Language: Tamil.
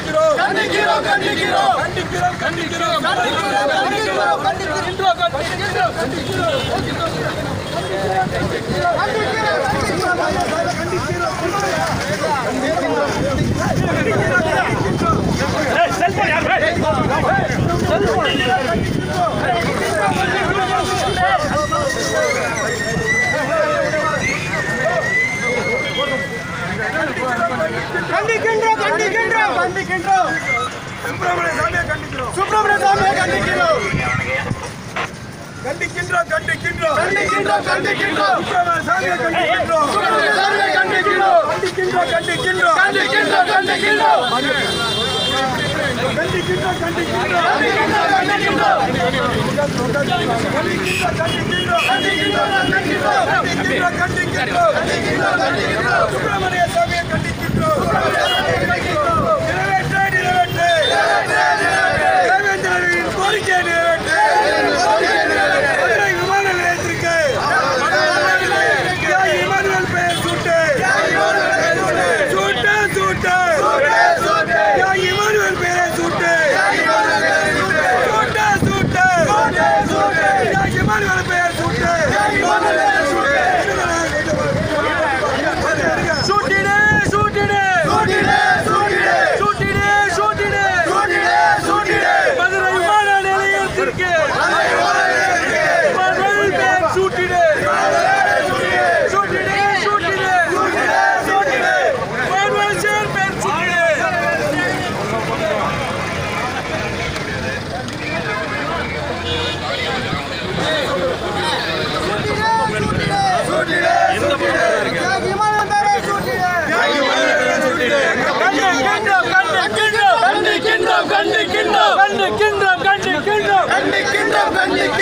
கண்டிக்கிறோம் கண்டிக்கிறோம் கண்டிக்கிறோம் கண்டிக்கிறோம் கண்டிக்கிறோம் கண்டிக்கிறோம் கண்டிக்கிறோம் கண்டிக்கிறோம் கண்டிக்கிறோம் கண்டிக்கின்றோம் கண்டிக்கின்றோம் கண்டிக்கின்றோம் சுப்பிரமணிய சாமியை கண்டிக்கிறோம் சுப்பிரமணிய சாமியை கண்டிக்கிறோம் கண்டிக்கின்றோம் கண்டிக்கின்றோம் கண்டிக்கின்றோம் கண்டிக்கின்றோம் சுப்பிரமணிய சாமியை கண்டிக்கின்றோம் சுப்பிரமணிய சாமியை கண்டிக்கின்றோம் கண்டிக்கின்றோம் கண்டிக்கின்றோம் கண்டிக்கின்றோம் கண்டிக்கின்றோம் கண்டிக்கின்றோம் கண்டிக்கின்றோம் கண்டிக்கின்றோம் கண்டிக்கின்றோம் கண்டிக்கின்றோம் கண்டிக்கின்றோம் சுப்பிரமணிய சாமியை கண்டிக்கின்றோம் நிறைவேற்று நிறைவேற்று தேவேந்திரனின் கோரிக்கை நிறைவேற்று மதுரை விமான நிலையத்திற்கு தியாகி இமானுவேல் பெயர் சூட்டு சூட்டு சூட்டு தியாகி இமானுவேல் பெயரை சூட்டு சூட்டு சூட்டு தியாகி இமானுவேல் பெயர் சூட்டு சூட்டிடு சூட்டிடு சூட்டிடு சூட்டிடு சூட்டிடு மதுரை விமான நிலையத்திற்கு மதுரை பேர் சூட்டிடு சூட்டிடு சூட்டிடு சூட்டிடு மார்வல்சேர் பேர் சூட்டிடு கண்டிக்கின்றோம் கண்டிக்கின்றோம் கண்டிக்கின்றோம் கண்டிக்கின்றோம் கண்டிக்கின்றோம்